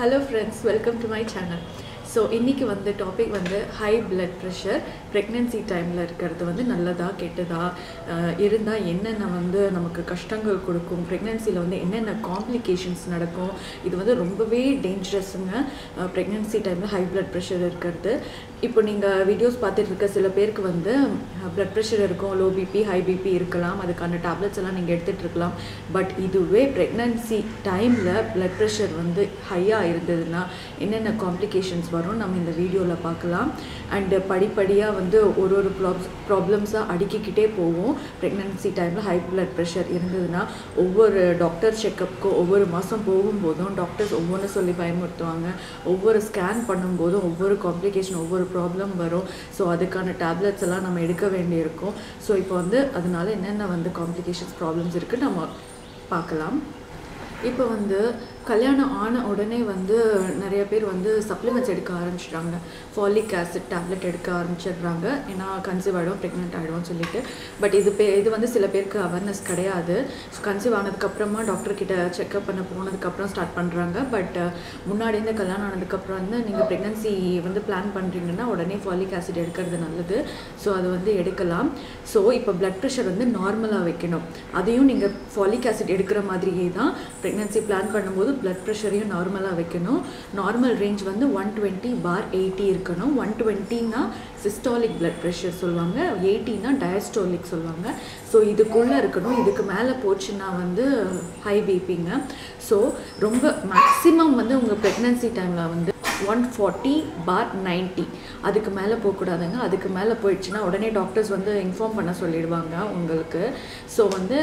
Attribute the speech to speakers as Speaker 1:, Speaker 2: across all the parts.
Speaker 1: hello friends welcome to my channel so இன்றைக்கி வந்து topic வந்து ஹை பிளட் ப்ரெஷர் ப்ரெக்னென்சி டைமில் இருக்கிறது வந்து நல்லதா கெட்டதா இருந்தால் என்னென்ன வந்து நமக்கு கஷ்டங்கள் கொடுக்கும் ப்ரெக்னென்சியில் வந்து என்னென்ன காம்ப்ளிகேஷன்ஸ் நடக்கும் இது வந்து ரொம்பவே டேஞ்சரஸுங்க ப்ரெக்னென்சி டைமில் ஹை பிளட் ப்ரெஷர் இருக்கிறது இப்போ நீங்கள் வீடியோஸ் பார்த்துட்டு இருக்க சில பேருக்கு வந்து பிளட் ப்ரெஷர் இருக்கும் லோ பிபி ஹை பிபி இருக்கலாம் அதுக்கான டேப்லெட்ஸ் எல்லாம் நீங்கள் எடுத்துகிட்டு இருக்கலாம் பட் இதுவே ப்ரெக்னென்சி டைமில் பிளட் ப்ரெஷர் வந்து ஹையாக இருந்ததுன்னா என்னென்ன காம்ப்ளிகேஷன்ஸ் வரும் நம்ம இந்த வீடியோவில் பார்க்கலாம் அண்டு படிப்படியாக வந்து ஒரு ஒரு ப்ராப்ஸ் ப்ராப்ளம்ஸாக அடுக்கிக்கிட்டே போவோம் ப்ரெக்னென்சி டைமில் ஹை பிளட் ப்ரெஷர் இருந்ததுன்னா ஒவ்வொரு டாக்டர் செக்கப்புக்கும் ஒவ்வொரு மாதம் போகும்போதும் டாக்டர்ஸ் ஒவ்வொன்று சொல்லி பயமுறுத்துவாங்க ஒவ்வொரு ஸ்கேன் பண்ணும்போதும் ஒவ்வொரு காம்ப்ளிகேஷன் ஒவ்வொரு ப்ராப்ளம் வரும் ஸோ அதுக்கான டேப்லெட்ஸ் எல்லாம் நம்ம எடுக்க வேண்டியிருக்கும் ஸோ இப்போ வந்து அதனால என்னென்ன வந்து காம்ப்ளிகேஷன்ஸ் ப்ராப்ளம்ஸ் இருக்குது நம்ம பார்க்கலாம் இப்போ வந்து கல்யாணம் ஆன உடனே வந்து நிறைய பேர் வந்து சப்ளிமெண்ட்ஸ் எடுக்க ஆரம்பிச்சிட்டாங்க ஃபாலிக் ஆசிட் டேப்லெட் எடுக்க ஆரம்பிச்சிடுறாங்க ஏன்னா கன்சீவ் ஆகிடும் ப்ரெக்னென்ட் ஆகிடும்னு சொல்லிட்டு பட் இது பே இது வந்து சில பேருக்கு அவேர்னஸ் கிடையாது ஸோ கன்சீவ் ஆனதுக்கப்புறமா டாக்டர் கிட்ட செக்அப் பண்ண போனதுக்கப்புறம் ஸ்டார்ட் பண்ணுறாங்க பட் முன்னாடி இந்த கல்யாணம் ஆனதுக்கப்புறம் வந்து நீங்கள் ப்ரெக்னன்சி வந்து பிளான் பண்ணுறீங்கன்னா உடனே ஃபாலிக் ஆசிட் எடுக்கிறது நல்லது ஸோ அது வந்து எடுக்கலாம் ஸோ இப்போ பிளட் ப்ரெஷர் வந்து நார்மலாக வைக்கணும் அதையும் நீங்கள் ஃபாலிக் ஆசிட் எடுக்கிற மாதிரியே தான் ப்ரெக்னன்சி பிளான் பண்ணும்போது பிளட் ப்ரெஷரையும் நார்மலாக வைக்கணும் நார்மல் ரேஞ்ச் வந்து ஒன் டுவெண்ட்டி பார் எயிட்டி இருக்கணும் ஒன் டுவெண்ட்டினா சிஸ்டாலிக் பிளட் ப்ரெஷர் சொல்லுவாங்க எயிட்டினா டயஸ்டாலிக் சொல்லுவாங்க ஸோ இதுக்குள்ளே இருக்கணும் இதுக்கு மேலே போச்சுன்னா வந்து ஹை பிபிங்க ஸோ ரொம்ப மேக்ஸிமம் வந்து உங்கள் ப்ரெக்னன்சி டைமில் வந்து ஒன் ஃபார்ட்டி பார் நைன்ட்டி அதுக்கு மேலே போகக்கூடாதுங்க அதுக்கு மேலே போயிடுச்சுன்னா உடனே டாக்டர்ஸ் வந்து இன்ஃபார்ம் பண்ண சொல்லிடுவாங்க உங்களுக்கு ஸோ வந்து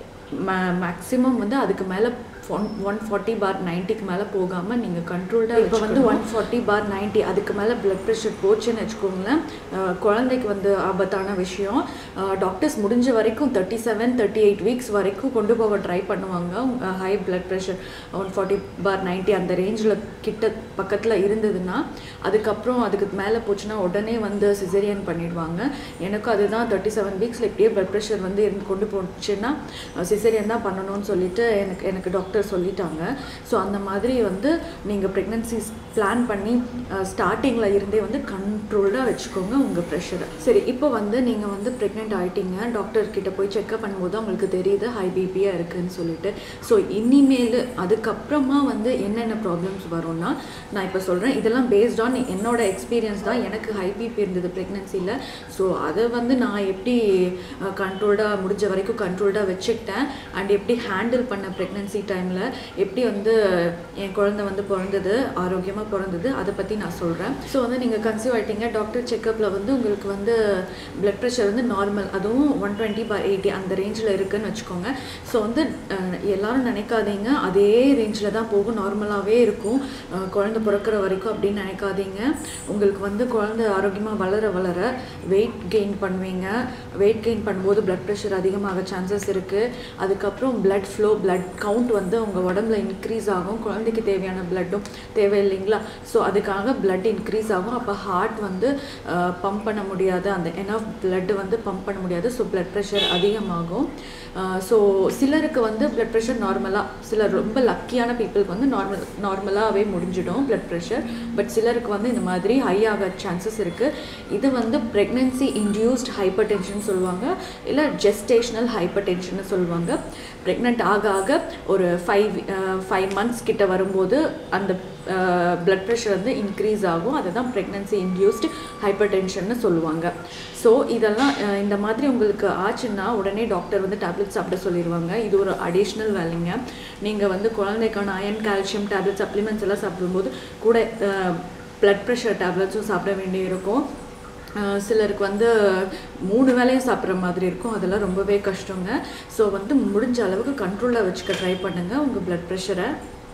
Speaker 1: மே மேக்ஸிமம் வந்து அதுக்கு மேலே ஒன் ஒன் ஃபார்ட்டி பார் நைன்ட்டிக்கு மேலே போகாமல் நீங்கள் கண்ட்ரோல்டாக இப்போ வந்து ஒன் ஃபார்ட்டி பார் நைன்ட்டி அதுக்கு மேலே பிளட் ப்ரெஷர் போச்சுன்னு வச்சுக்கோங்களேன் குழந்தைக்கு வந்து ஆபத்தான விஷயம் டாக்டர்ஸ் முடிஞ்ச வரைக்கும் thirty seven thirty eight weeks வரைக்கும் கொண்டு போக ட்ரை பண்ணுவாங்க high blood pressure one forty by ninety அந்த ரேஞ்சில் கிட்ட பக்கத்தில் இருந்ததுன்னா அதுக்கப்புறம் அதுக்கு மேலே போச்சுன்னா உடனே வந்து சிசரியன் பண்ணிடுவாங்க எனக்கும் அதுதான் தேர்ட்டி செவன் வீக்ஸில் இப்படியே பிளட் ப்ரெஷர் வந்து இருந்து கொண்டு போச்சுன்னா சிசரியன் தான் பண்ணணும்னு சொல்லிட்டு எனக்கு எனக்கு டாக்டர் சொல்லிட்டாங்க ஸோ அந்த மாதிரி வந்து நீங்கள் ப்ரெக்னன்சிஸ் பிளான் பண்ணி ஸ்டார்டிங்கில் இருந்தே வந்து கண்ட்ரோல்டாக வச்சுக்கோங்க உங்கள் ப்ரெஷரை சரி இப்போ வந்து நீங்கள் வந்து ப்ரெக்னென்ட் ஆகிட்டீங்க டாக்டர் கிட்ட போய் செக்அப் பண்ணும்போது உங்களுக்கு தெரியுது ஹை பிபியாக இருக்குதுன்னு சொல்லிட்டு ஸோ இனிமேல் அதுக்கப்புறமா வந்து என்னென்ன ப்ராப்ளம்ஸ் வரும்னா நான் இப்போ சொல்கிறேன் இதெல்லாம் பேஸ்ட் ஆன் என்னோட எக்ஸ்பீரியன்ஸ் தான் எனக்கு ஹை பிபி இருந்தது ப்ரெக்னன்சியில் ஸோ அதை வந்து நான் எப்படி கண்ட்ரோல்டாக முடிஞ்ச வரைக்கும் கண்ட்ரோல்டாக வச்சுக்கிட்டேன் அண்ட் எப்படி ஹேண்டில் பண்ண ப்ரெக்னன்சி டைமில் எப்படி வந்து என் குழந்தை வந்து பிறந்தது ஆரோக்கியமாக பிறந்தது அதை பற்றி நான் சொல்கிறேன் ஸோ வந்து நீங்கள் கன்சீவ் ஆகிட்டீங்க டாக்டர் செக்கப்பில் வந்து உங்களுக்கு வந்து பிளட் ப்ரெஷர் வந்து நார்மல் அதுவும் ஒன் டுவெண்ட்டி பார் எயிட்டி அந்த ரேஞ்சில் இருக்குதுன்னு வச்சுக்கோங்க ஸோ வந்து எல்லாரும் நினைக்காதீங்க அதே ரேஞ்சில் தான் போகும் நார்மலாகவே இருக்கும் குழந்தை பிறக்கிற வரைக்கும் அப்படின்னு நினைக்காதீங்க உங்களுக்கு வந்து குழந்தை ஆரோக்கியமாக வளர வளர வெயிட் கெயின் பண்ணுவீங்க வெயிட் கெயின் பண்ணும்போது பிளட் ப்ரெஷர் அதிகமாக சான்சஸ் இருக்குது அதுக்கப்புறம் பிளட் ஃப்ளோ பிளட் கவுண்ட் வந்து உங்கள் உடம்புல இன்க்ரீஸ் ஆகும் குழந்தைக்கு தேவையான பிளட்டும் தேவை இல்லைங்களா ஸோ அதுக்காக பிளட் இன்க்ரீஸ் ஆகும் அப்போ ஹார்ட் வந்து பம்ப் பண்ண முடியாது அந்த எனஃப் பிளட் வந்து பம்ப் பண்ண முடியாது ஸோ பிளட் ப்ரெஷர் அதிகமாகும் ஸோ சிலருக்கு வந்து பிளட் ப்ரெஷர் நார்மலாக சிலர் ரொம்ப லக்கியான பீப்புளுக்கு வந்து நார்மல் நார்மலாகவே முடிஞ்சிடும் பிளட் ப்ரெஷர் பட் சிலருக்கு வந்து இந்த மாதிரி ஹை ஆக சான்சஸ் இருக்குது இது வந்து ப்ரெக்னென்சி இன்டியூஸ்ட் ஹைப்பர் டென்ஷன் சொல்லுவாங்க இல்லை ஜெஸ்டேஷ்னல் ஹைப்பர் டென்ஷன் சொல்லுவாங்க ப்ரெக்னென்ட் ஆக ஆக ஒரு ஃபைவ் ஃபைவ் மந்த்ஸ் கிட்ட வரும்போது அந்த பிளட் ப்ரெஷர் வந்து இன்க்ரீஸ் ஆகும் அதை தான் ப்ரெக்னென்சி இன்டியூஸ்டு ஹைப்பர் டென்ஷன்னு சொல்லுவாங்க ஸோ இதெல்லாம் இந்த மாதிரி உங்களுக்கு ஆச்சுன்னா உடனே டாக்டர் வந்து டேப்லெட் சாப்பிட சொல்லிடுவாங்க இது ஒரு அடிஷ்னல் வேலைங்க நீங்கள் வந்து குழந்தைக்கான அயன் கால்சியம் டேப்லெட் சப்ளிமெண்ட்ஸ் எல்லாம் சாப்பிடும்போது கூட பிளட் ப்ரெஷர் டேப்லெட்ஸும் சாப்பிட வேண்டியிருக்கும் சிலருக்கு வந்து மூணு வேலையும் சாப்பிட்ற மாதிரி இருக்கும் அதெல்லாம் ரொம்பவே கஷ்டங்க ஸோ வந்து முடிஞ்ச அளவுக்கு கண்ட்ரோலில் வச்சுக்க ட்ரை பண்ணுங்கள் உங்கள் பிளட் ப்ரெஷரை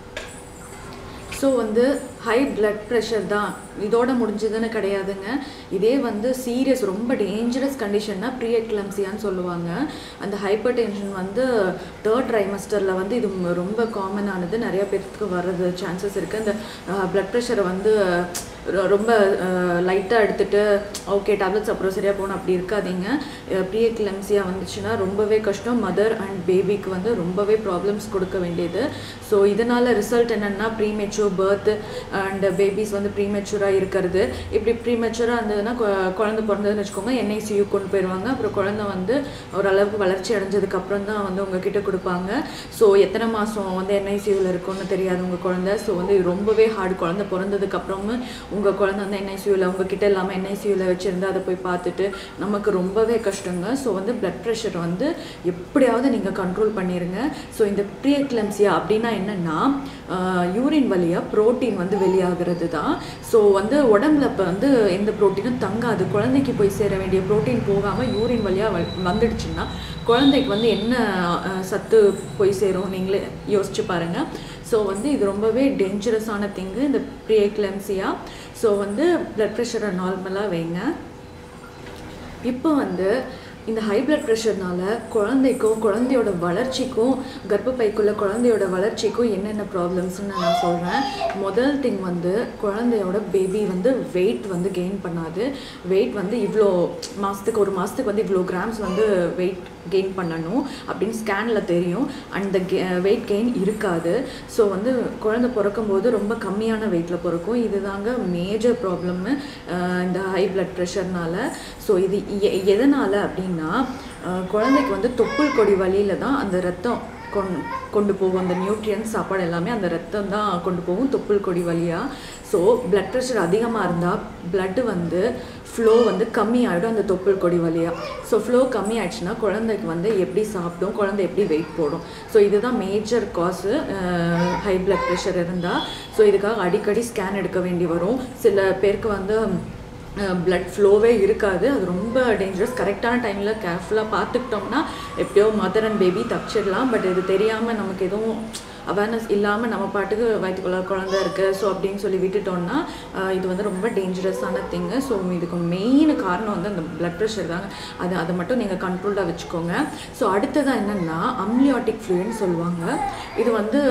Speaker 1: ஸோ வந்து ஹை பிளட் ப்ரெஷர் தான் இதோட முடிஞ்சதுன்னு கிடையாதுங்க இதே வந்து சீரியஸ் ரொம்ப டேஞ்சரஸ் கண்டிஷன்னா ப்ரீஎக்லம்சியான்னு சொல்லுவாங்க அந்த ஹைப்பர் டென்ஷன் வந்து தேர்ட் ட்ரைமஸ்டரில் வந்து இது ரொம்ப காமனானது நிறைய பேருக்கு வர்றது சான்சஸ் இருக்குது அந்த பிளட் ப்ரெஷரை வந்து ரொ- ரொம்ப லைட்டாக எடுத்துட்டு ஓகே டேப்லெட்ஸ் அப்புறம் சரியாக போகணும் அப்படி இருக்காதீங்க ப்ரீ எக்லம்சியா வந்துச்சுன்னா ரொம்பவே கஷ்டம் மதர் அண்ட் பேபிக்கு வந்து ரொம்பவே ப்ராப்ளம்ஸ் கொடுக்க வேண்டியது ஸோ இதனால ரிசல்ட் என்னென்னா ப்ரீமெச்சூர் பர்த் அண்ட் பேபிஸ் வந்து ப்ரீமெச்சூராக இருக்கிறது இப்படி ப்ரீமெச்சூராக இருந்ததுன்னா கொ- குழந்தை பிறந்ததுன்னு வச்சுக்கோங்க என்ஐசியூ கொண்டு போயிடுவாங்க அப்புறம் குழந்தை வந்து ஓரளவுக்கு வளர்ச்சி அடைஞ்சதுக்கு அப்புறம் தான் வந்து உங்ககிட்ட கொடுப்பாங்க ஸோ எத்தனை மாதம் வந்து என்ஐசியூவில் இருக்கும்னு தெரியாது உங்கள் குழந்தை ஸோ வந்து இது ரொம்பவே ஹார்ட் குழந்தை பிறந்ததுக்கு அப்புறமும் உங்கள் குழந்தை வந்து என்ஐசியூவில் உங்ககிட்ட இல்லாமல் என்ஐசியூவில் வச்சுருந்து அதை போய் பார்த்துட்டு நமக்கு ரொம்பவே கஷ்டங்க ஸோ வந்து பிளட் ப்ரெஷர் வந்து எப்படியாவது நீங்கள் கண்ட்ரோல் பண்ணிடுங்க ஸோ இந்த ப்ரீஎக்லம்சியா அப்படின்னா என்னென்னா யூரின் வழியாக புரோட்டீன் வந்து வெளியாகிறது தான் ஸோ வந்து உடம்புல இப்போ வந்து எந்த ப்ரோட்டீனும் தங்காது குழந்தைக்கு போய் சேர வேண்டிய புரோட்டீன் போகாமல் யூரின் வழியாக வந்துடுச்சுன்னா குழந்தைக்கு வந்து என்ன அஹ், சத்து போய் சேரும் நீங்களே யோசிச்சு பாருங்கள் ஸோ வந்து இது ரொம்பவே டேஞ்சரஸான திங்கு இந்த ப்ரீஎக்லம்சியா ஸோ வந்து ப்ளட் ப்ரெஷரை நார்மலாக வைங்க இப்போ வந்து இந்த ஹை பிளட் ப்ரெஷர்னால குழந்தைக்கும் குழந்தையோட வளர்ச்சிக்கும் கர்ப்பப்பைக்குள்ள குழந்தையோட வளர்ச்சிக்கும் என்னென்ன ப்ராப்ளம்ஸ்னு நான் சொல்கிறேன் முதல் திங் வந்து குழந்தையோட பேபி வந்து வெயிட் வந்து கெயின் பண்ணாது வெயிட் வந்து இவ்வளோ மாதத்துக்கு ஒரு மாதத்துக்கு வந்து இவ்வளோ கிராம்ஸ் வந்து வெயிட் கெயின் பண்ணணும் அப்படின்னு ஸ்கேனில் தெரியும் அந்த வெயிட் கெயின் இருக்காது ஸோ வந்து குழந்தை பிறக்கும்போது ரொம்ப கம்மியான வெயிட்டில் பிறக்கும் இதுதாங்க மேஜர் ப்ராப்ளம்மு இந்த ஹை பிளட் ப்ரெஷர்னால ஸோ இது எ- எதனால் அப்படின்னா அஹ், குழந்தைக்கு வந்து தொப்புள் கொடி வழியில தான் அந்த ரத்தம் கொண் கொண்டு போகும் அந்த நியூட்ரியன்ஸ் சாப்பாடு எல்லாமே அந்த ரத்தம் தான் கொண்டு போகும் தொப்புள் கொடி வழியாக ஸோ பிளட் ப்ரெஷர் அதிகமாக இருந்தால் blood வந்து ஃப்ளோ வந்து கம்மி ஆகிடும் அந்த தொப்புள் கொடி வழியாக ஸோ ஃப்ளோ கம்மி ஆயிடுச்சுன்னா குழந்தைக்கு வந்து எப்படி சாப்பிடும் குழந்தை எப்படி வெயிட் போடும் ஸோ இதுதான் major cause high blood pressure இருந்தால் ஸோ இதுக்காக அடிக்கடி ஸ்கேன் எடுக்க வேண்டி வரும் சில பேருக்கு வந்து பிளட் ஃப்ளோவே இருக்காது அது ரொம்ப டேஞ்சரஸ் கரெக்டான டைமில் கேர்ஃபுல்லாக பார்த்துக்கிட்டோம்னா எப்படியோ மதர் அண்ட் பேபி தப்பிச்சிடலாம் பட் இது தெரியாமல் நமக்கு எதுவும் அவேர்னஸ் இல்லாமல் நம்ம பாட்டுக்கு வயிற்றுக்குள்ள குழந்தை இருக்குது ஸோ அப்படின்னு சொல்லி விட்டுட்டோம்னா ஆஹ் இது வந்து ரொம்ப டேஞ்சரஸான திங்கு ஸோ இதுக்கு மெயின் காரணம் வந்து அந்த பிளட் ப்ரெஷர் தாங்க அது அதை மட்டும் நீங்கள் கண்ட்ரோல்டாக வச்சுக்கோங்க ஸோ அடுத்ததாக என்னென்னா அம்லியாட்டிக் ஃப்ளூயின்னு சொல்லுவாங்க இது வந்து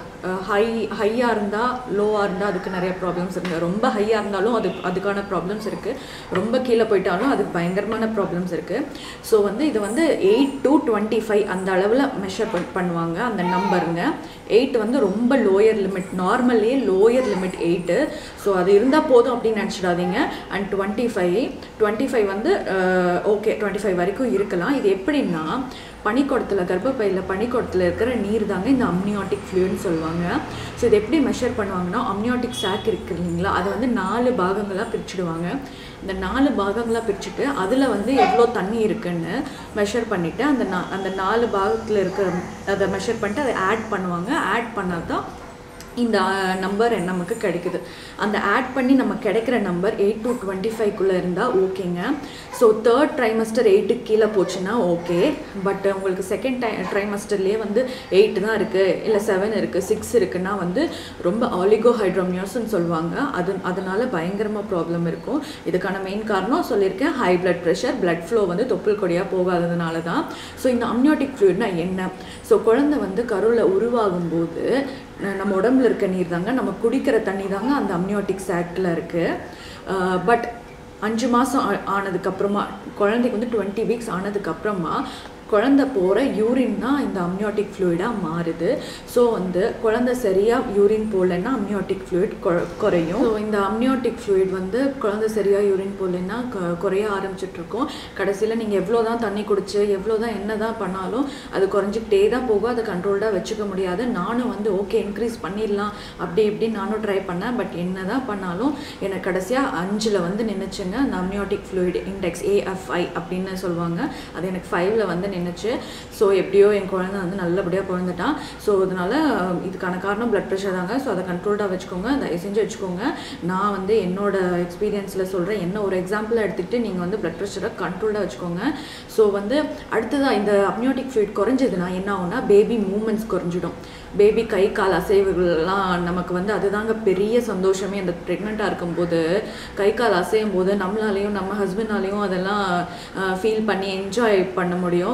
Speaker 1: ஹை ஹையாக இருந்தால் லோவாக இருந்தால் அதுக்கு நிறைய ப்ராப்ளம்ஸ் இருக்குது ரொம்ப ஹையாக இருந்தாலும் அது அதுக்கான ப்ராப்ளம்ஸ் இருக்குது ரொம்ப கீழே போயிட்டாலும் அதுக்கு பயங்கரமான ப்ராப்ளம்ஸ் இருக்குது ஸோ வந்து இது வந்து எயிட் டு டுவெண்ட்டி ஃபைவ் அந்த அளவில் மெஷர் பண்ணுவாங்க அந்த நம்பருங்க எயிட் வந்து ரொம்ப லோயர் லிமிட் நார்மல்லே லோயர் லிமிட் எயிட்டு ஸோ அது இருந்தால் போதும் அப்படின்னு நினச்சிடாதீங்க and twenty five twenty five வந்து ஓகே டுவெண்ட்டி ஃபைவ் வரைக்கும் இருக்கலாம் இது எப்படின்னா பனிக்குடத்தில் கர்ப்பப்பையில் பனிக்குடத்தில் இருக்கிற நீர் தாங்க இந்த அம்னியாட்டிக் ஃப்ளூன்னு சொல்லுவாங்க ஸோ இது எப்படி மெஷர் பண்ணுவாங்கன்னா அம்னியாட்டிக் சாக் இருக்கு இல்லைங்களா அதை வந்து நாலு பாகங்களாக பிரிச்சுடுவாங்க இந்த நாலு பாகங்களாக பிரிச்சுட்டு அதில் வந்து எவ்வளோ தண்ணி இருக்குன்னு மெஷர் பண்ணிவிட்டு அந்த நா அந்த நாலு பாகத்தில் இருக்கிற அதை மெஷர் பண்ணிட்டு அதை ஆட் பண்ணுவாங்க ஆட் பண்ணால் தான் இந்த நம்பர் நமக்கு கிடைக்குது அந்த ஆட் பண்ணி நம்ம கிடைக்கிற நம்பர் எயிட் டு டுவெண்ட்டி ஃபைவ்க்குள்ளே இருந்தால் ஓகேங்க ஸோ தேர்ட் ட்ரைமஸ்டர் எயிட்டுக்கு கீழே போச்சுன்னா ஓகே பட் உங்களுக்கு செகண்ட் டை ட்ரைமஸ்டர்லேயே வந்து எயிட் தான் இருக்குது இல்லை செவன் இருக்குது சிக்ஸ் இருக்குன்னா வந்து ரொம்ப ஆலிகோஹைட்ரோமியோஸ்ன்னு சொல்லுவாங்க அது அதனால பயங்கரமாக ப்ராப்ளம் இருக்கும் இதுக்கான மெயின் காரணம் சொல்லியிருக்கேன் high blood pressure blood flow வந்து தொப்புள் கொடியாக போகாததுனால தான் ஸோ இந்த அம்னியோட்டிக் ஃப்ளூயிட்னா என்ன ஸோ குழந்தை வந்து கருவில் உருவாகும் போது ந- நம்ம உடம்புல இருக்க நீர் தாங்க நம்ம குடிக்கிற தண்ணி தாங்க அந்த அம்னியோட்டிக் சாக்கில் இருக்குது பட் அஞ்சு மாதம் ஆனதுக்கப்புறமா குழந்தைக்கு வந்து டுவெண்ட்டி வீக்ஸ் ஆனதுக்கப்புறமா குழந்தை போகிற யூரின் தான் இந்த அம்னியோட்டிக் ஃப்ளூயிடாக மாறுது ஸோ வந்து குழந்தை சரியாக யூரின் போகலன்னா அம்னியோட்டிக் ஃப்ளூயிட் குறையும் ஸோ இந்த அம்னியோட்டிக் ஃப்ளூயிட் வந்து குழந்தை சரியாக யூரின் போகலன்னா க- குறைய ஆரம்பிச்சிட்ருக்கோம் கடைசியில் நீங்கள் எவ்வளோ தான் தண்ணி குடிச்சு எவ்வளோ தான் என்ன தான் பண்ணாலும் அது குறைஞ்சிக்கிட்டே தான் போகும் அதை கண்ட்ரோல்டாக வச்சுக்க முடியாது நானும் வந்து ஓகே இன்க்ரீஸ் பண்ணிடலாம் அப்படி இப்படி நானும் ட்ரை பண்ணேன் பட் என்ன தான் பண்ணாலும் எனக்கு கடைசியாக அஞ்சில் வந்து நின்றுச்சுங்க அந்த அம்னியோட்டிக் ஃப்ளூயிட் இண்டெக்ஸ் ஏஎஃப்ஐ அப்படின்னு சொல்லுவாங்க அது எனக்கு ஃபைவ்ல வந்து நின்றுச்சு ஸோ எப்படியோ என் குழந்தை வந்து நல்லபடியாக பிறந்துட்டான் ஸோ அதனால அஹ், இதுக்கான காரணம் பிளட் ப்ரெஷர் தாங்க ஸோ அதை கண்ட்ரோல்டாக வச்சுக்கோங்க தயவு செஞ்சு வச்சுக்கோங்க நான் வந்து என்னோட எக்ஸ்பீரியன்ஸில் சொல்கிறேன் என்ன ஒரு எக்ஸாம்பிளாக எடுத்துக்கிட்டு நீங்கள் வந்து பிளட் ப்ரெஷரை கண்ட்ரோல்டாக வச்சுக்கோங்க ஸோ வந்து அடுத்ததாக இந்த அப்னியோட்டிக் ஃப்ளூயிட் குறைஞ்சதுன்னா என்ன ஆகும்னா பேபி மூமெண்ட்ஸ் குறைஞ்சிடும் பேபி கை கால் அசைவுகள்லாம் நமக்கு வந்து அதுதாங்க பெரிய சந்தோஷமே அந்த ப்ரெக்னெண்ட்டாக இருக்கும்போது கை கால் அசையும் போது நம்மளாலையும் நம்ம ஹஸ்பண்டாலையும் அதெல்லாம் ஃபீல் பண்ணி என்ஜாய் பண்ண முடியும்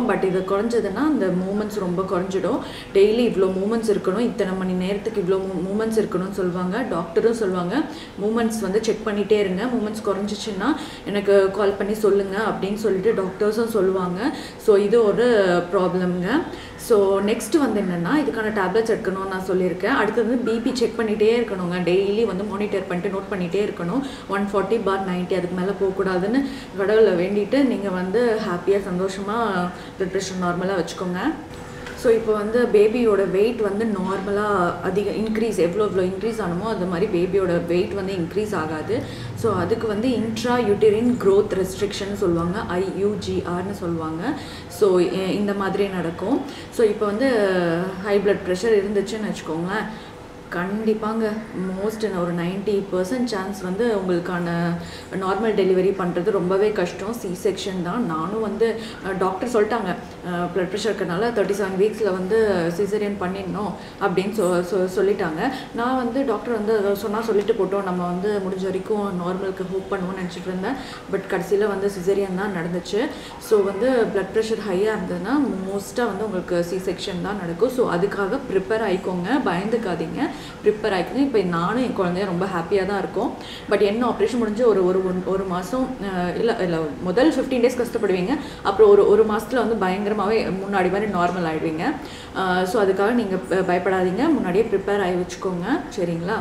Speaker 1: பட் இது குறைஞ்சதுன்னா அந்த மூமெண்ட்ஸ் ரொம்ப குறைஞ்சிடும் டெய்லி இவ்வளோ மூமெண்ட்ஸ் இருக்கணும் இத்தனை மணி நேரத்துக்கு இவ்வளோ மூமெண்ட்ஸ் இருக்கணும்னு சொல்லுவாங்க டாக்டரும் சொல்லுவாங்க மூமெண்ட்ஸ் வந்து செக் பண்ணிகிட்டே இருங்க மூமெண்ட்ஸ் குறைஞ்சிச்சுன்னா எனக்கு கால் பண்ணி சொல்லுங்கள் அப்படின்னு சொல்லிட்டு டாக்டர்ஸும் சொல்லுவாங்க ஸோ இது ஒரு ப்ராப்ளம்ங்க ஸோ நெக்ஸ்ட் வந்து என்னென்னா இதுக்கான டேப்லெட்ஸ் எடுக்கணும்னு நான் சொல்லியிருக்கேன் அடுத்தது வந்து பிபி செக் பண்ணிகிட்டே இருக்கணுங்க டெய்லி வந்து மானிட்டர் பண்ணிட்டு நோட் பண்ணிகிட்டே இருக்கணும் ஒன் ஃபார்ட்டி பார் நைன்ட்டி அதுக்கு மேலே போகக்கூடாதுன்னு கடவுளை வேண்டிட்டு நீங்கள் வந்து ஹாப்பியாக சந்தோஷமாக ப்ளட் ப்ரெஷர் நார்மலாக வச்சுக்கோங்க ஸோ இப்போ வந்து பேபியோட வெயிட் வந்து நார்மலாக அதிக இன்க்ரீஸ் எவ்வளோ எவ்வளோ இன்க்ரீஸ் ஆனமோ அது மாதிரி பேபியோட வெயிட் வந்து இன்க்ரீஸ் ஆகாது ஸோ அதுக்கு வந்து இன்ட்ரா யூட்டரின் க்ரோத் ரெஸ்ட்ரிக்ஷன் சொல்லுவாங்க ஐயூஜிஆர்னு சொல்லுவாங்க ஸோ இந்த மாதிரி நடக்கும் ஸோ இப்போ வந்து ஹை பிளட் ப்ரெஷர் இருந்துச்சுன்னு வச்சுக்கோங்களேன் கண்டிப்பாங்க மோஸ்ட் ஒரு நைன்ட்டி பர்சன்ட் சான்ஸ் வந்து உங்களுக்கான நார்மல் டெலிவரி பண்ணுறது ரொம்பவே கஷ்டம் சி செக்ஷன் தான் நானும் வந்து டாக்டர் சொல்லிட்டாங்க ப்ளட் ப்ரெஷர் இருக்கனால தேர்ட்டி செவன் வீக்ஸில் வந்து சிசரியன் பண்ணிடணும் அப்படின்னு சொ சொ சொல்லிட்டாங்க நான் வந்து டாக்டர் வந்து சொன்னால் சொல்லிட்டு போட்டோம் நம்ம வந்து முடிஞ்ச வரைக்கும் நார்மலுக்கு ஹோப் பண்ணுவோம்னு நினச்சிட்டு இருந்தேன் பட் கடைசியில் வந்து சிசரியன் தான் நடந்துச்சு ஸோ வந்து ப்ளட் ப்ரெஷர் ஹையாக இருந்ததுன்னா மோஸ்ட்டாக வந்து உங்களுக்கு சி செக்ஷன் தான் நடக்கும் ஸோ அதுக்காக ப்ரிப்பேர் ஆகிக்கோங்க பயந்துக்காதீங்க ப்ரிப்பேர் ஆகிக்கணும் இப்போ நானும் என் குழந்தைய ரொம்ப ஹாப்பியாக தான் இருக்கும் பட் என்ன ஆப்ரேஷன் முடிஞ்சு ஒரு ஒரு ஒன்- ஒரு மாதம் இல்லை இல்லை முதல் ஃபிஃப்டீன் டேஸ் கஷ்டப்படுவீங்க அப்புறம் ஒரு ஒரு மாதத்தில் வந்து பயங்கரமாகவே முன்னாடி மாதிரி நார்மல் ஆகிடுவீங்க ஸோ அதுக்காக நீங்கள் பயப்படாதீங்க முன்னாடியே ப்ரிப்பேர் ஆகி வச்சுக்கோங்க சரிங்களா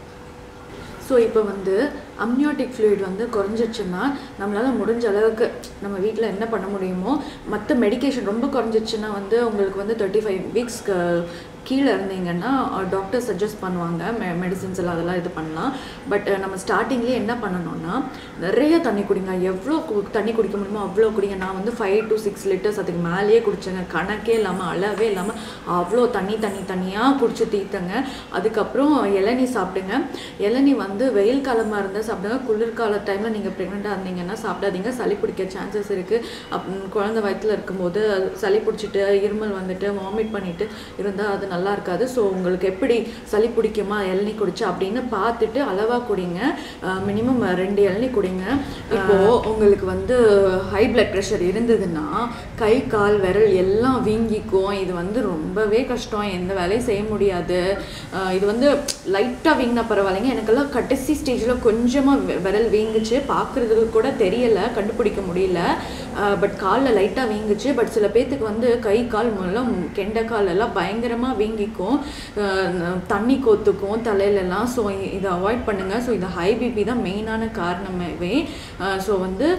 Speaker 1: ஸோ இப்போ வந்து அம்னியோட்டிக் ஃப்ளூயிட் வந்து குறைஞ்சிச்சுன்னா நம்மளால் முடிஞ்ச அளவுக்கு நம்ம வீட்டில் என்ன பண்ண முடியுமோ மற்ற மெடிகேஷன் ரொம்ப குறைஞ்சிச்சுன்னா வந்து உங்களுக்கு வந்து தேர்ட்டி ஃபைவ் வீக்ஸ்க்கு கீழே இருந்தீங்கன்னா டாக்டர் சஜஸ்ட் பண்ணுவாங்க மெ மெடிசின்ஸ் எல்லாம் அதெல்லாம் இது பண்ணலாம் பட் நம்ம ஸ்டார்டிங்லேயே என்ன பண்ணணும்னா நிறைய தண்ணி குடிங்க எவ்வளோ கு- தண்ணி குடிக்க முடியுமோ அவ்வளோ குடிங்க நான் வந்து ஃபைவ் டு சிக்ஸ் லிட்டர்ஸ் அதுக்கு மேலேயே குடிச்சேங்க கணக்கே இல்லாமல் அளவே இல்லாமல் அவ்வளோ தண்ணி தண்ணி தண்ணியாக குடிச்சு தீர்த்தங்க அதுக்கப்புறம் இளநீ சாப்பிடுங்க இளநீ வந்து வெயில் காலமாக இருந்தால் சாப்பிடுங்க குளிர்கால டைமில் நீங்கள் ப்ரெக்னெண்ட்டாக இருந்தீங்கன்னா சாப்பிடாதீங்க சளி பிடிக்க சான்சஸ் இருக்குது அப் குழந்தை வயித்துல இருக்கும்போது சளி பிடிச்சிட்டு இருமல் வந்துட்டு வாமிட் பண்ணிட்டு இருந்தால் அது நல்லா இருக்காது ஸோ உங்களுக்கு எப்படி சளி பிடிக்குமா இளநீ குடிச்சு அப்படின்னு பார்த்துட்டு அளவாக குடிங்க மினிமம் ரெண்டு இளநீ குடிங்க இப்போ உங்களுக்கு வந்து ஹை பிளட் ப்ரெஷர் இருந்ததுன்னா கை கால் விரல் எல்லாம் வீங்கிக்கும் இது வந்து ரொம்பவே கஷ்டம் எந்த வேலையும் செய்ய முடியாது அஹ் இது வந்து லைட்டாக வீங்கினா பரவாயில்லைங்க எனக்கெல்லாம் கடைசி ஸ்டேஜில் கொஞ்சமாக விரல் வீங்குச்சு பார்க்குறதுக்கு கூட தெரியலை கண்டுபிடிக்க முடியல பட் காலில் லைட்டாக வீங்குச்சு பட் சில பேர்த்துக்கு வந்து கை கால் எல்லாம் கெண்ட கால் எல்லாம் பயங்கரமாக வீங்கிக்கும் அஹ் தண்ணி கோத்துக்கும் தலையிலலாம் ஸோ இதை அவாய்ட் பண்ணுங்கள் ஸோ இது ஹை பிபி தான் மெயினான காரணமாகவே ஸோ வந்து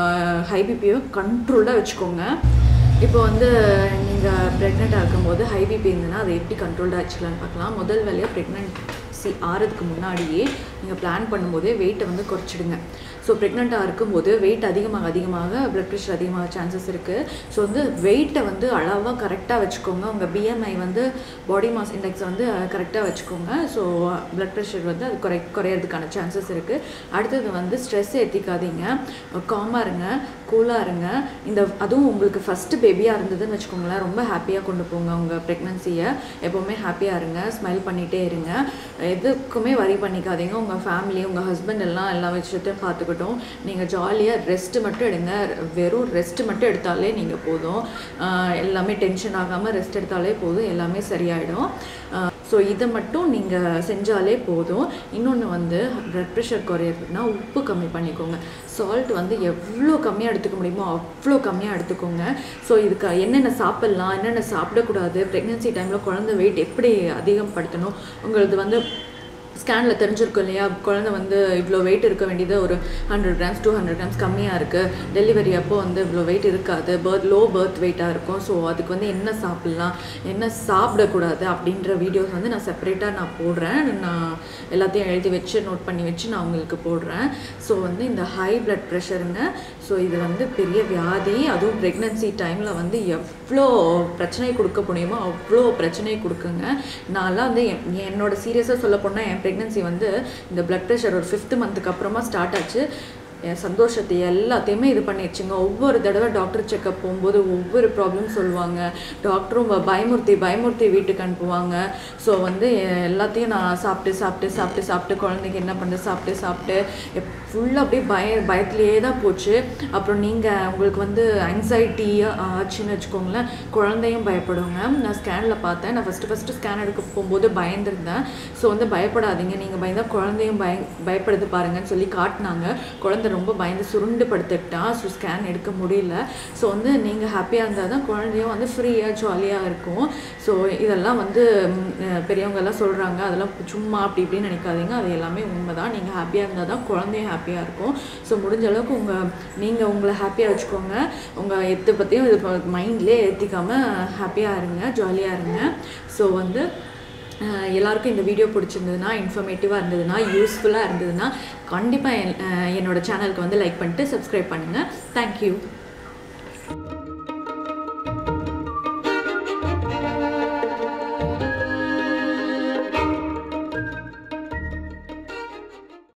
Speaker 1: ஹை பிபியை கண்ட்ரோலாக வச்சுக்கோங்க இப்போ வந்து நீங்கள் ப்ரெக்னெண்ட்டாக இருக்கும்போது ஹை பிபி இருந்ததுன்னா அதை எப்படி கண்ட்ரோல்டாக வச்சுக்கலாம்னு பார்க்கலாம் முதல் வேலையாக ப்ரெக்னென்சி ஆறதுக்கு முன்னாடியே நீங்கள் பிளான் பண்ணும்போதே வெயிட்டை வந்து குறைச்சிடுங்க ஸோ ப்ரெக்னெண்ட்டாக இருக்கும்போது வெயிட் அதிகமாக அதிகமாக ப்ளட் ப்ரெஷர் அதிகமாக சான்சஸ் இருக்குது ஸோ வந்து வெயிட்டை வந்து அளவாக கரெக்டாக வச்சுக்கோங்க உங்கள் பிஎம்ஐ வந்து பாடி மாஸ் இண்டெக்ஸை வந்து கரெக்டாக வச்சுக்கோங்க ஸோ ப்ளட் ப்ரெஷர் வந்து அது குறை குறையிறதுக்கான சான்சஸ் இருக்குது அடுத்தது வந்து ஸ்ட்ரெஸ் ஏற்றிக்காதீங்க காமாக இருங்க கூலாக இருங்க இந்த அதுவும் உங்களுக்கு ஃபஸ்ட்டு பேபியாக இருந்ததுன்னு வச்சுக்கோங்களேன் ரொம்ப ஹாப்பியாக கொண்டு போங்க உங்கள் ப்ரெக்னன்சியை எப்போவுமே ஹாப்பியாக இருங்க ஸ்மைல் பண்ணிகிட்டே இருங்க எதுக்குமே வரி பண்ணிக்காதீங்க உங்கள் ஃபேமிலி உங்கள் ஹஸ்பண்ட் எல்லாம் எல்லா விஷயத்தையும் பார்த்துக்கட்டும் நீங்கள் ஜாலியாக ரெஸ்ட்டு மட்டும் எடுங்க வெறும் ரெஸ்ட்டு மட்டும் எடுத்தாலே நீங்கள் போதும் ஆஹ் எல்லாமே டென்ஷன் ஆகாமல் ரெஸ்ட் எடுத்தாலே போதும் எல்லாமே சரியாயிடும் ஸோ இதை மட்டும் நீங்கள் செஞ்சாலே போதும் இன்னொன்று வந்து ப்ளட் ப்ரெஷர் குறையிறதுனா உப்பு கம்மி பண்ணிக்கோங்க சால்ட் வந்து எவ்வளோ கம்மியாக எடுத்துக்க முடியுமோ அவ்வளோ கம்மியாக எடுத்துக்கோங்க ஸோ இதுக்கு என்னென்ன சாப்பிட்லாம் என்னென்ன சாப்பிடக்கூடாது ப்ரெக்னென்சி டைமில் குழந்தை வெயிட் எப்படி அதிகப்படுத்தணும் உங்களது வந்து ஸ்கேனில் தெரிஞ்சிருக்கும் இல்லையா குழந்தை வந்து இவ்வளோ வெயிட் இருக்க வேண்டியது ஒரு hundred grams two hundred grams கம்மியாக இருக்குது டெலிவரி அப்போ வந்து இவ்வளோ வெயிட் இருக்காது பர்த் லோ பர்த் வெயிட்டாக இருக்கும் ஸோ அதுக்கு வந்து என்ன சாப்பிட்லாம் என்ன சாப்பிடக்கூடாது அப்படின்ற வீடியோஸ் வந்து நான் செப்பரேட்டாக நான் போடுறேன் நான் எல்லாத்தையும் எழுதி வச்சு நோட் பண்ணி வச்சு நான் உங்களுக்கு போடுறேன் ஸோ வந்து இந்த ஹை பிளட் ப்ரெஷருங்க ஸோ இது வந்து பெரிய வியாதி அதுவும் ப்ரெக்னென்சி டைமில் வந்து எவ்வளோ பிரச்சனை கொடுக்க முடியுமோ அவ்வளோ பிரச்சனை கொடுக்குங்க நான்லாம் வந்து என் என்னோட சீரியஸாக சொல்ல போனால் என் ப்ரெக்னென்சி வந்து இந்த பிளட் ப்ரெஷர் ஒரு ஃபிஃப்த் மந்த்துக்கு அப்புறமா ஸ்டார்ட் ஆச்சு என் சந்தோஷத்தை எல்லாத்தையுமே இது பண்ணிடுச்சுங்க ஒவ்வொரு தடவை டாக்டர் செக்கப் போகும்போது ஒவ்வொரு ப்ராப்ளம் சொல்லுவாங்க டாக்டரும் ப- பயமுறுத்தி பயமுறுத்தி வீட்டுக்கு அனுப்புவாங்க ஸோ வந்து எல்லாத்தையும் நான் சாப்பிட்டு சாப்பிட்டு சாப்பிட்டு சாப்பிட்டு குழந்தைக்கு என்ன பண்ணுறது சாப்பிட்டு சாப்பிட்டு ஃபுல்லாக அப்படியே பய பயத்துலேயே தான் போச்சு அப்புறம் நீங்கள் உங்களுக்கு வந்து ஆங்ஸைட்டி ஆச்சுன்னு வச்சுக்கோங்களேன் குழந்தையும் பயப்படுங்க நான் ஸ்கேனில் பார்த்தேன் நான் ஃபஸ்ட்டு ஃபஸ்ட்டு ஸ்கேன் எடுக்க போகும்போது பயந்துருந்தேன் ஸோ வந்து பயப்படாதீங்க நீங்கள் பயந்தா குழந்தையும் பய பயப்படுது பாருங்கன்னு சொல்லி காட்டினாங்க குழந்தை ரொம்ப பயந்து சுருண்டு படுத்துக்கிட்டான் ஸோ ஸ்கேன் எடுக்க முடியல ஸோ வந்து நீங்கள் ஹாப்பியாக இருந்தால் தான் குழந்தையும் வந்து ஃப்ரீயாக ஜாலியாக இருக்கும் ஸோ இதெல்லாம் வந்து ம், அஹ், பெரியவங்க எல்லாம் சொல்கிறாங்க அதெல்லாம் சும்மா அப்படி இப்படின்னு நினைக்காதீங்க அது எல்லாமே உண்மை தான் நீங்கள் ஹாப்பியாக இருந்தால் தான் குழந்தையும் ஹாப்பியாக இருக்கும் ஸோ முடிஞ்ச அளவுக்கு உங்கள் நீங்கள் உங்களை ஹாப்பியாக வச்சுக்கோங்க உங்கள் எதை பற்றியும் இது மைண்ட்லேயே ஏற்றிக்காமல் ஹாப்பியாக இருங்க ஜாலியாக இருங்க ஸோ வந்து அஹ், எல்லாருக்கும் இந்த வீடியோ பிடிச்சிருந்ததுன்னா இன்ஃபர்மேட்டிவாக இருந்ததுன்னா யூஸ்ஃபுல்லாக இருந்ததுன்னா கண்டிப்பாக என்னோட சேனலுக்கு வந்து லைக் பண்ணிட்டு சப்ஸ்கிரைப் பண்ணுங்கள் தேங்க்யூ